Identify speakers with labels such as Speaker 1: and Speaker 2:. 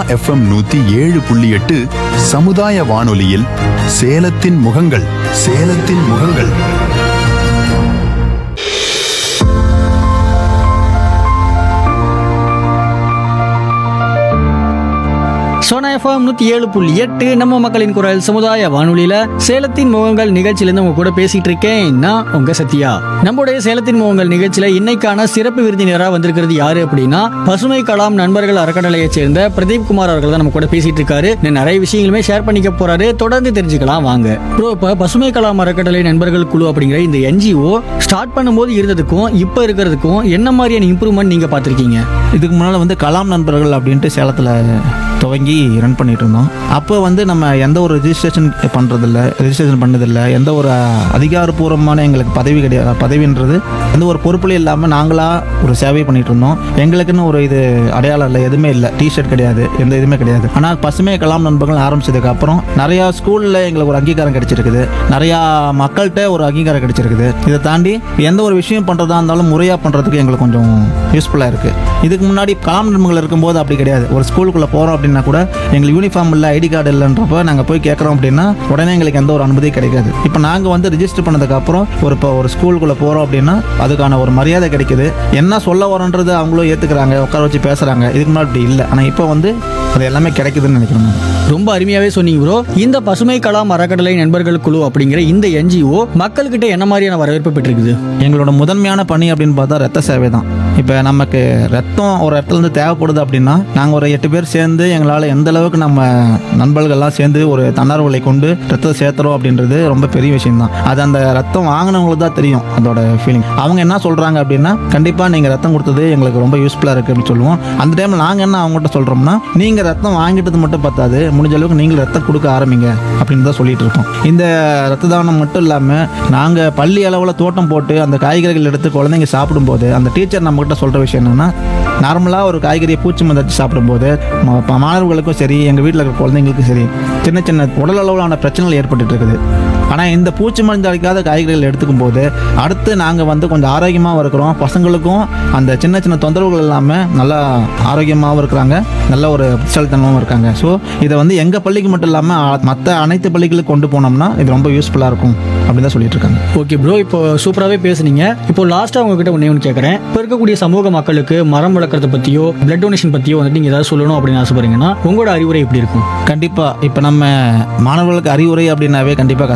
Speaker 1: FM நூத்தி ஏழு புள்ளி எட்டு சமுதாய வானொலியில் சேலத்தின் முகங்கள் சேலத்தின் முகங்கள்
Speaker 2: சோனா எஃப்எம் நூற்றி ஏழு புள்ளி எட்டு நம்ம மக்களின் குரல் சமுதாய வானொலியில சேலத்தின் முகங்கள் நிகழ்ச்சியிலேருந்து உங்க கூட பேசிட்டு இருக்கேன் நான் உங்க சத்யா நம்முடைய சேலத்தின் முகங்கள் நிகழ்ச்சியில இன்னைக்கான சிறப்பு விருந்தினராக வந்திருக்கிறது யாரு அப்படின்னா பசுமை கலாம் நண்பர்கள் அறக்கட்டளையை சேர்ந்த பிரதீப் குமார் அவர்கள் தான் நம்ம கூட பேசிட்டு இருக்காரு இன்னும் நிறைய விஷயங்களுமே ஷேர் பண்ணிக்க போறாரு தொடர்ந்து தெரிஞ்சுக்கலாம் வாங்க ப்ரோ இப்போ பசுமை கலாம் அறக்கட்டளை நண்பர்கள் குழு அப்படிங்கிற இந்த என்ஜிஓ ஸ்டார்ட் பண்ணும்போது இருந்ததுக்கும் இப்போ இருக்கிறதுக்கும் என்ன மாதிரியான இம்ப்ரூவ்மெண்ட் நீங்க பார்த்திருக்கீங்க
Speaker 3: இதுக்கு முன்னால் வந்து கலாம் நண்பர்கள் அப்படின்ட்டு சேலத்தில் துவங்கி ரன் பண்ணிட்டு இருந்தோம் அப்போ வந்து நம்ம எந்த ஒரு ரிஜிஸ்ட்ரேஷன் பண்ணுறதில்ல ரிஜிஸ்ட்ரேஷன் பண்ணதில்லை எந்த ஒரு அதிகாரப்பூர்வமான எங்களுக்கு பதவி கிடையாது பதவின்றது எந்த ஒரு பொறுப்புலையும் இல்லாமல் நாங்களாக ஒரு சேவை பண்ணிட்டு இருந்தோம் எங்களுக்குன்னு ஒரு இது அடையாளம் இல்லை எதுவுமே இல்லை டிஷர்ட் கிடையாது எந்த இதுவுமே கிடையாது ஆனால் பசுமை கலாம் நண்பர்கள் ஆரம்பிச்சதுக்கு அப்புறம் நிறையா ஸ்கூலில் எங்களுக்கு ஒரு அங்கீகாரம் கிடைச்சிருக்குது நிறையா மக்கள்கிட்ட ஒரு அங்கீகாரம் கிடைச்சிருக்குது இதை தாண்டி எந்த ஒரு விஷயம் பண்ணுறதா இருந்தாலும் முறையாக பண்ணுறதுக்கு எங்களுக்கு கொஞ்சம் யூஸ்ஃபுல்லாக இருக்குது இதுக்கு முன்னாடி கலாம் நண்பர்கள் இருக்கும்போது அப்படி கிடையாது ஒரு ஸ்கூலுக்குள்ளே போகிறோம் அப்படின்னா கூட எங்களுக்கு யூனிஃபார்ம் இல்லை ஐடி கார்டு இல்லைன்றப்ப நாங்கள் போய் கேட்குறோம் அப்படின்னா உடனே எங்களுக்கு எந்த ஒரு அனுமதியும் கிடைக்காது இப்போ நாங்கள் வந்து ரிஜிஸ்டர் பண்ணதுக்கப்புறம் ஒரு இப்போ ஒரு ஸ்கூலுக்குள்ளே போகிறோம் அப்படின்னா அதுக்கான ஒரு மரியாதை கிடைக்குது என்ன சொல்ல வரோன்றது அவங்களும் ஏற்றுக்கிறாங்க உட்கார வச்சு பேசுகிறாங்க இதுக்கு முன்னாடி அப்படி இல்லை ஆனால் இப்போ வந்து அது எல்லாமே கிடைக்குதுன்னு நினைக்கிறேன் நான்.
Speaker 2: ரொம்ப அருமையாவே சொன்னீங்க ப்ரோ இந்த பசுமை கலாம் அறக்கட்டளை நண்பர்கள் குழு அப்படிங்கிற இந்த என்ஜிஓ மக்கள்கிட்ட என்ன மாதிரியான வரவேற்பு பெற்றிருக்குது
Speaker 3: எங்களோட முதன்மையான பணி அப்படின்னு பார்த்தா ரத்த சேவை தான் இப்போ நமக்கு ரத்தம் ஒரு இடத்துல இருந்து தேவைப்படுது அப்படின்னா நாங்கள் ஒரு எட்டு பேர் சேர்ந்து எங்களால் எந்த அளவுக்கு நம்ம நண்பர்கள்லாம் சேர்ந்து ஒரு தன்னார்வலை கொண்டு ரத்தத்தை சேர்த்துறோம் அப்படின்றது ரொம்ப பெரிய விஷயம் தான் அது அந்த ரத்தம் வாங்கினவங்களுக்கு தான் தெரியும் அதோட ஃபீலிங் அவங்க என்ன சொல்கிறாங்க அப்படின்னா கண்டிப்பாக நீங்கள் ரத்தம் கொடுத்தது எங்களுக்கு ரொம்ப யூஸ்ஃபுல்லாக இருக்குது அப்படின்னு சொல்லுவோம் அந்த டைமில் நாங்கள் என்ன அவங்ககிட்ட சொல்கிறோம்னா நீங்கள் ரத்தம் வாங்கிட்டது மட்டும் பத்தாது முடிஞ்ச அளவுக்கு நீங்கள் ரத்தம் கொடுக்க ஆரம்பிங்க அப்படின்னு தான் சொல்லிட்டு இருக்கோம் இந்த ரத்த தானம் மட்டும் இல்லாமல் நாங்கள் பள்ளி அளவில் தோட்டம் போட்டு அந்த காய்கறிகள் எடுத்து குழந்தைங்க சாப்பிடும்போது அந்த டீச்சர் நம்மகிட்ட சொல்கிற விஷயம் என்னென்னா நார்மலாக ஒரு காய்கறியை பூச்சி மருந்து வச்சு சாப்பிடும்போது ம- ப- மாணவர்களுக்கும் சரி எங்கள் வீட்டில் இருக்கிற குழந்தைங்களுக்கும் சரி சின்ன சின்ன உடல் அளவிலான பிரச்சனைகள் ஏற்பட்டுட்டு இருக்குது ஆனால் இந்த பூச்சி மருந்து அடிக்காத காய்கறிகள் எடுத்துக்கும் போது அடுத்து நாங்கள் வந்து கொஞ்சம் ஆரோக்கியமாகவும் இருக்கிறோம் பசங்களுக்கும் அந்த சின்ன சின்ன தொந்தரவுகள் இல்லாமல் நல்லா ஆரோக்கியமாகவும் இருக்கிறாங்க நல்ல ஒரு புத்திசாலித்தனமாகவும் இருக்காங்க ஸோ இதை வந்து எங்கள் பள்ளிக்கு மட்டும் இல்லாமல் மற்ற அனைத்து பள்ளிகளுக்கு கொண்டு போனோம்னா இது ரொம்ப யூஸ்ஃபுல்லாக இருக்கும் அப்படின்னு தான் சொல்லிட்டு இருக்காங்க
Speaker 2: ஓகே ப்ரோ இப்போ சூப்பராகவே பேசுனீங்க இப்போ லாஸ்ட்டாக உங்ககிட்ட ஒன்றே ஒன்று கேட்குறேன் இப்போ இருக்கக்கூடிய சமூக மக்களுக்கு மரம் வளர்க்குறத பற்றியோ பிளட் டொனேஷன் பற்றியோ வந்துட்டு நீங்கள் ஏதாவது சொல்லணும் அப்படின்னு ஆசைப்படுறீங்கன்னா உங்களோட அறிவுரை எப்படி இருக்கும்
Speaker 3: கண்டிப்பாக இப்போ நம்ம மாணவர்களுக்கு அறிவுரை அப்படின்னாவே கண்டிப்பாக